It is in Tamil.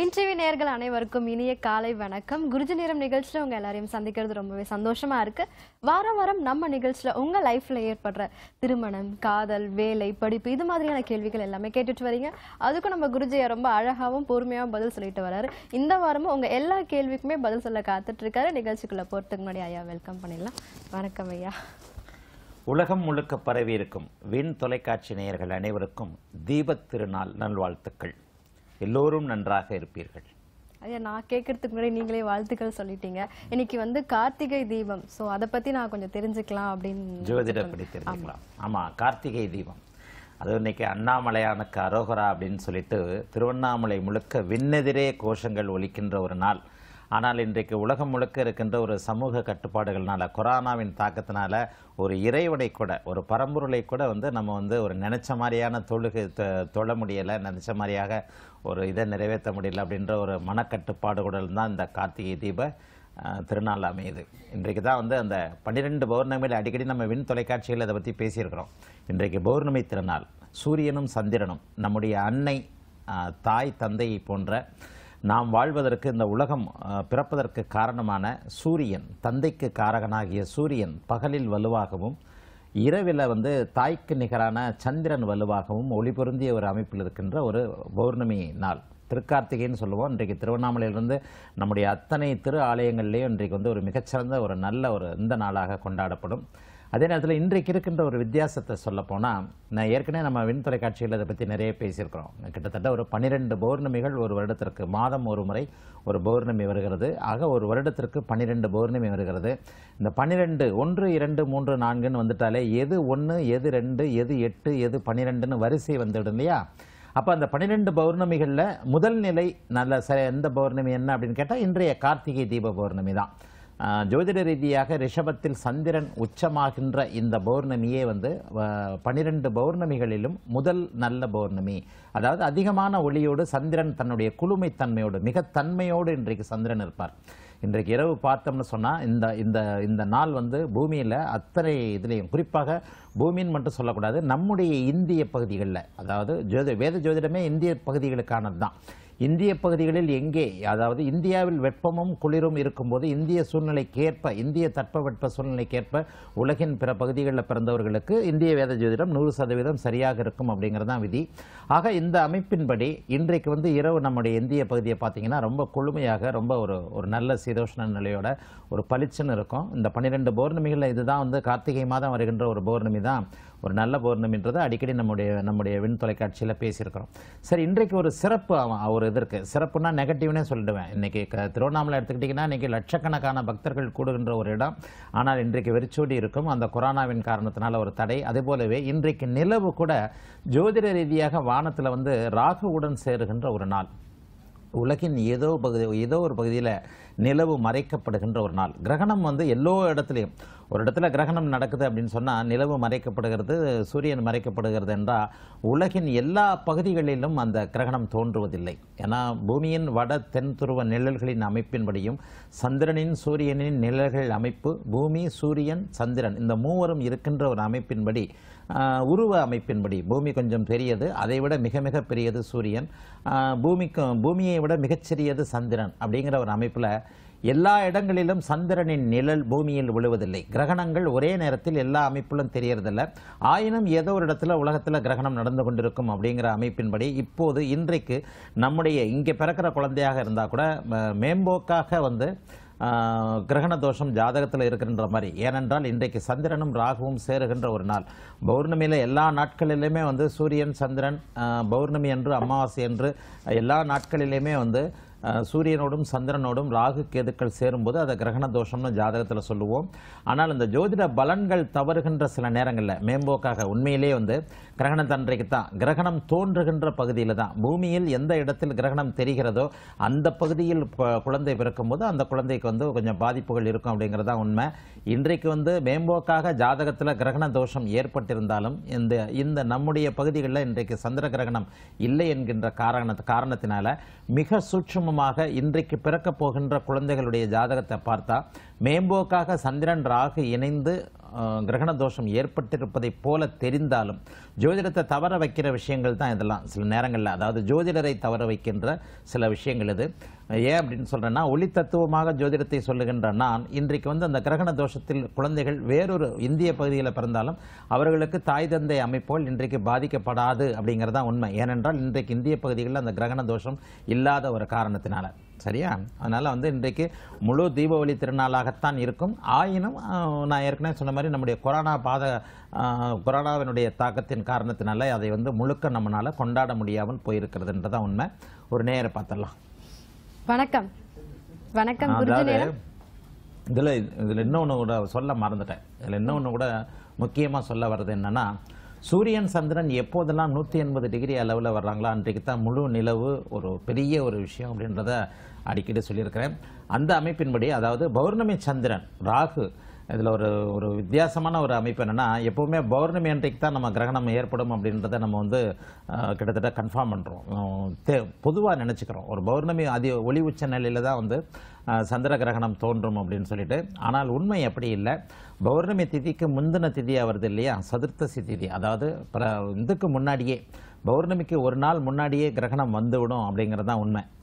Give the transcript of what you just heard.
வின்டிவி நேயர்கள் அனைவருக்கும் இனிய காலை வணக்கம் குருஜி நேரம் நிகழ்ச்சியில் உங்க எல்லாரையும் சந்திக்கிறது ரொம்பவே சந்தோஷமா இருக்கு வாரம் வாரம் நம்ம நிகழ்ச்சியில உங்க லைஃப்ல ஏற்படுற திருமணம் காதல் வேலை படிப்பு இது மாதிரியான கேள்விகள் எல்லாமே கேட்டுட்டு வரீங்க அதுக்கும் நம்ம குருஜியை ரொம்ப அழகாவும் பொறுமையாவும் பதில் சொல்லிட்டு வராரு இந்த வாரமும் உங்க எல்லா கேள்விக்குமே பதில் சொல்ல காத்துட்டு இருக்காரு நிகழ்ச்சிக்குள்ள போறதுக்கு முன்னாடி ஐயா வெல்கம் பண்ணிடலாம் வணக்கம் ஐயா உலகம் முழுக்க பரவி இருக்கும் விண் தொலைக்காட்சி நேயர்கள் அனைவருக்கும் தீபத் திருநாள் நல்வாழ்த்துக்கள் எல்லோரும் நன்றாக இருப்பீர்கள் ஐயா நான் கேட்கறதுக்கு முன்னாடி நீங்களே வாழ்த்துக்கள் சொல்லிட்டீங்க இன்னைக்கு வந்து கார்த்திகை தீபம் சோ அதை பத்தி நான் கொஞ்சம் தெரிஞ்சுக்கலாம் அப்படின்னு ஜோதிடப்படி தெரிஞ்சுக்கலாம் ஆமா கார்த்திகை தீபம் அது இன்னைக்கு அண்ணாமலையானுக்கு அரோகரா அப்படின்னு சொல்லிட்டு திருவண்ணாமலை முழுக்க விண்ணெதிரே கோஷங்கள் ஒலிக்கின்ற ஒரு நாள் ஆனால் இன்றைக்கு உலகம் முழுக்க இருக்கின்ற ஒரு சமூக கட்டுப்பாடுகள்னால கொரோனாவின் தாக்கத்தினால ஒரு இறைவனை கூட ஒரு பரம்பொருளை கூட வந்து நம்ம வந்து ஒரு நினைச்ச மாதிரியான தொழுகை தொ- தொழ முடியலை நினைச்ச மாதிரியாக ஒரு இதை நிறைவேற்ற முடியல அப்படின்ற ஒரு மனக்கட்டுப்பாடுகளுடன் தான் இந்த கார்த்திகை தீப அஹ், திருநாள் அமையுது இன்றைக்கு தான் வந்து அந்த பன்னிரெண்டு பௌர்ணமியில் அடிக்கடி நம்ம விண் தொலைக்காட்சியில் அதை பற்றி பேசியிருக்கிறோம் இன்றைக்கு பௌர்ணமி திருநாள் சூரியனும் சந்திரனும் நம்முடைய அன்னை அஹ், தாய் தந்தையை போன்ற நாம் வாழ்வதற்கு இந்த உலகம் அஹ், பிறப்பதற்கு காரணமான சூரியன் தந்தைக்கு காரகனாகிய சூரியன் பகலில் வலுவாகவும் இரவில் வந்து தாய்க்கு நிகரான சந்திரன் வலுவாகவும் ஒளி பொருந்திய ஒரு அமைப்பில் இருக்கின்ற ஒரு பௌர்ணமி நாள் திருக்கார்த்திகைன்னு சொல்லுவோம் இன்றைக்கு திருவண்ணாமலையிலிருந்து நம்முடைய அத்தனை திரு ஆலயங்கள்லேயும் இன்றைக்கு வந்து ஒரு மிகச்சிறந்த ஒரு நல்ல ஒரு இந்த நாளாக கொண்டாடப்படும் அதே நேரத்தில் இன்றைக்கு இருக்கின்ற ஒரு வித்தியாசத்தை சொல்ல போனால் நான் ஏற்கனவே நம்ம விண் தொலைக்காட்சியில் இதை பற்றி நிறைய பேசியிருக்கிறோம் கிட்டத்தட்ட ஒரு பன்னிரெண்டு பௌர்ணமிகள் ஒரு வருடத்திற்கு மாதம் ஒரு முறை ஒரு பௌர்ணமி வருகிறது ஆக ஒரு வருடத்திற்கு பன்னிரெண்டு பௌர்ணமி வருகிறது இந்த பன்னிரெண்டு ஒன்று இரண்டு மூன்று நான்குன்னு வந்துட்டாலே எது ஒன்று எது ரெண்டு எது எட்டு எது பன்னிரெண்டுன்னு வரிசை வந்துடும் இல்லையா அப்போ அந்த பன்னிரெண்டு பௌர்ணமிகளில் முதல் நிலை நல்ல ச எந்த பௌர்ணமி என்ன அப்படின்னு கேட்டால் இன்றைய கார்த்திகை தீப பௌர்ணமி தான் ஆஹ் ஜோதிட ரீதியாக ரிஷபத்தில் சந்திரன் உச்சமாகின்ற இந்த பௌர்ணமியே வந்து ஆஹ் பன்னிரெண்டு பௌர்ணமிகளிலும் முதல் நல்ல பௌர்ணமி அதாவது அதிகமான ஒளியோடு சந்திரன் தன்னுடைய குளுமைத்தன்மையோடு மிக தன்மையோடு இன்றைக்கு சந்திரன் இருப்பார் இன்றைக்கு இரவு பார்த்தோம்னு சொன்னால் இந்த இந்த இந்த நாள் வந்து பூமியில் அத்தனை இதுலேயும் குறிப்பாக பூமின்னு மட்டும் சொல்லக்கூடாது நம்முடைய இந்திய பகுதிகளில் அதாவது ஜோதி வேத ஜோதிடமே இந்திய பகுதிகளுக்கானது தான் இந்திய பகுதிகளில் எங்கே அதாவது இந்தியாவில் வெப்பமும் குளிரும் இருக்கும்போது இந்திய சூழ்நிலைக்கேற்ப இந்திய தட்பவெட்ப சூழ்நிலைக்கேற்ப உலகின் பிற பகுதிகளில் பிறந்தவர்களுக்கு இந்திய வேத ஜோதிடம் நூறு சதவீதம் சரியாக இருக்கும் அப்படிங்கிறது தான் விதி ஆக இந்த அமைப்பின்படி இன்றைக்கு வந்து இரவு நம்முடைய இந்திய பகுதியை பார்த்தீங்கன்னா ரொம்ப குளுமையாக ரொம்ப ஒரு ஒரு நல்ல சீதோஷ்ண நிலையோட ஒரு பளிச்சுன்னு இருக்கும் இந்த பன்னிரெண்டு பௌர்ணமிகளில் இதுதான் வந்து கார்த்திகை மாதம் வருகின்ற ஒரு பௌர்ணமி தான் ஒரு நல்ல பௌர்ணமின்றதை அடிக்கடி நம்முடைய நம்முடைய விண் தொலைக்காட்சியில் பேசியிருக்கிறோம் சரி இன்றைக்கு ஒரு சிறப்பு அவன் ஒரு இது இருக்கு சிறப்புனா நெகட்டிவ்னே சொல்லிடுவேன் இன்னைக்கு க- திருவண்ணாமலை எடுத்துக்கிட்டிங்கன்னா இன்னைக்கு லட்சக்கணக்கான பக்தர்கள் கூடுகின்ற ஒரு இடம் ஆனால் இன்றைக்கு வெறிச்சோடி இருக்கும் அந்த கொரோனாவின் காரணத்தினால ஒரு தடை அதே போலவே இன்றைக்கு நிலவு கூட ஜோதிட ரீதியாக வானத்தில் வந்து ராகுவுடன் சேருகின்ற ஒரு நாள் உலகின் ஏதோ பகுதி ஏதோ ஒரு பகுதியில் நிலவு மறைக்கப்படுகின்ற ஒரு நாள் கிரகணம் வந்து எல்லா இடத்துலையும் ஒரு இடத்துல கிரகணம் நடக்குது அப்படின்னு சொன்னால் நிலவு மறைக்கப்படுகிறது சூரியன் மறைக்கப்படுகிறது என்றால் உலகின் எல்லா பகுதிகளிலும் அந்த கிரகணம் தோன்றுவதில்லை ஏன்னா பூமியின் வட தென் துருவ நிழல்களின் அமைப்பின்படியும் சந்திரனின் சூரியனின் நிழல்கள் அமைப்பு பூமி சூரியன் சந்திரன் இந்த மூவரும் இருக்கின்ற ஒரு அமைப்பின்படி ஆஹ், உருவ அமைப்பின்படி பூமி கொஞ்சம் பெரியது அதை விட மிக மிக பெரியது சூரியன் ஆஹ், பூமிக்கு பூமியை விட மிகச்சிறியது சந்திரன் அப்படிங்கிற ஒரு அமைப்பில் எல்லா இடங்களிலும் சந்திரனின் நிழல் பூமியில் விழுவதில்லை கிரகணங்கள் ஒரே நேரத்தில் எல்லா அமைப்பிலும் தெரியறதில்ல ஆயினும் ஏதோ ஒரு இடத்துல உலகத்தில் கிரகணம் நடந்து கொண்டிருக்கும் அப்படிங்கிற அமைப்பின்படி இப்போது இன்றைக்கு நம்முடைய இங்கே பிறக்கிற குழந்தையாக இருந்தால் கூட ம- மேம்போக்காக வந்து ஆஹ், கிரகண தோஷம் ஜாதகத்தில் இருக்கின்ற மாதிரி ஏனென்றால் இன்றைக்கு சந்திரனும் ராகுவும் சேருகின்ற ஒரு நாள் பௌர்ணமியில் எல்லா நாட்களிலுமே வந்து சூரியன் சந்திரன் ஆஹ், பௌர்ணமி என்று அமாவாசை என்று எல்லா நாட்களிலுமே வந்து ஆஹ், சூரியனோடும் சந்திரனோடும் ராகு கேதுக்கள் சேரும்போது அதை கிரகண தோஷம்னு ஜாதகத்தில் சொல்லுவோம் ஆனால் இந்த ஜோதிட பலன்கள் தவறுகின்ற சில நேரங்களில் மேம்போக்காக உண்மையிலே வந்து கிரகண தன்றைக்கு தான் கிரகணம் தோன்றுகின்ற பகுதியில் தான் பூமியில் எந்த இடத்தில் கிரகணம் தெரிகிறதோ அந்த பகுதியில் ப- குழந்தை பிறக்கும்போது அந்த குழந்தைக்கு வந்து கொஞ்சம் பாதிப்புகள் இருக்கும் அப்படிங்கிறது தான் உண்மை இன்றைக்கு வந்து மேம்போக்காக ஜாதகத்தில் கிரகண தோஷம் ஏற்பட்டிருந்தாலும் இந்த இந்த நம்முடைய பகுதிகளில் இன்றைக்கு சந்திர கிரகணம் இல்லை என்கின்ற காரண காரணத்தினால மிக சூட்சுமமாக இன்றைக்கு பிறக்கப் போகின்ற குழந்தைகளுடைய ஜாதகத்தை பார்த்தா மேம்போக்காக சந்திரன் ராகு இணைந்து அஹ், கிரகண தோஷம் ஏற்பட்டிருப்பதைப் போல தெரிந்தாலும் ஜோதிடத்தை தவற வைக்கிற விஷயங்கள் தான் இதெல்லாம் சில நேரங்களில் அதாவது ஜோதிடரை தவற வைக்கின்ற சில விஷயங்கள் இது ஏன் அப்படின்னு சொல்றேன்னா ஒளி தத்துவமாக ஜோதிடத்தை சொல்லுகின்ற நான் இன்றைக்கு வந்து அந்த கிரகண தோஷத்தில் குழந்தைகள் வேறொரு இந்திய பகுதியில் பிறந்தாலும் அவர்களுக்கு தாய் தந்தை அமைப்போல் இன்றைக்கு பாதிக்கப்படாது அப்படிங்கிறது தான் உண்மை ஏனென்றால் இன்றைக்கு இந்திய பகுதிகளில் அந்த கிரகண தோஷம் இல்லாத ஒரு காரணத்தினால சரியா அதனால வந்து இன்றைக்கு முழு தீபாவளி திருநாளாகத்தான் இருக்கும் ஆயினும் ஆஹ், நான் ஏற்கனவே சொன்ன மாதிரி நம்முடைய கொரோனா பாத ஆஹ், கொரோனாவினுடைய தாக்கத்தின் காரணத்தினால அதை வந்து முழுக்க நம்மளால கொண்டாட முடியாமல் போயிருக்கிறதுன்றதான் உண்மை ஒரு நேர பார்த்துடலாம் வணக்கம் வணக்கம் குருஜி அதாவது நேரம் இதில் இதில் இன்னொன்று கூட சொல்ல மறந்துட்டேன் இதில் இன்னொன்று கூட முக்கியமாக சொல்ல வர்றது என்னன்னா சூரியன் சந்திரன் எப்போதெல்லாம் நூற்றி எண்பது டிகிரி அளவில் வர்றாங்களோ அன்றைக்கு தான் முழு நிலவு ஒரு பெரிய ஒரு விஷயம் அப்படின்றத அடிக்கடி சொல்லியிருக்கிறேன் அந்த அமைப்பின்படி அதாவது பௌர்ணமி சந்திரன் ராகு இதில் ஒரு ஒரு வித்தியாசமான ஒரு அமைப்பு என்னன்னா எப்பவுமே பௌர்ணமி அன்றைக்கு தான் நம்ம கிரகணம் ஏற்படும் அப்படின்றத நம்ம வந்து அஹ், கிட்டத்தட்ட கன்ஃபார்ம் பண்ணுறோம் பொதுவாக நினச்சிக்கிறோம் ஒரு பௌர்ணமி அதி ஒளி உச்ச நிலையில் தான் வந்து அஹ், சந்திர கிரகணம் தோன்றும் அப்படின்னு சொல்லிட்டு ஆனால் உண்மை அப்படி இல்லை பௌர்ணமி திதிக்கு முந்தின திதியாக வருது இல்லையா சதுர்த்தசி திதி அதாவது பிர- இதுக்கு முன்னாடியே பௌர்ணமிக்கு ஒரு நாள் முன்னாடியே கிரகணம் வந்துவிடும் அப்படிங்கிறது தான் உண்மை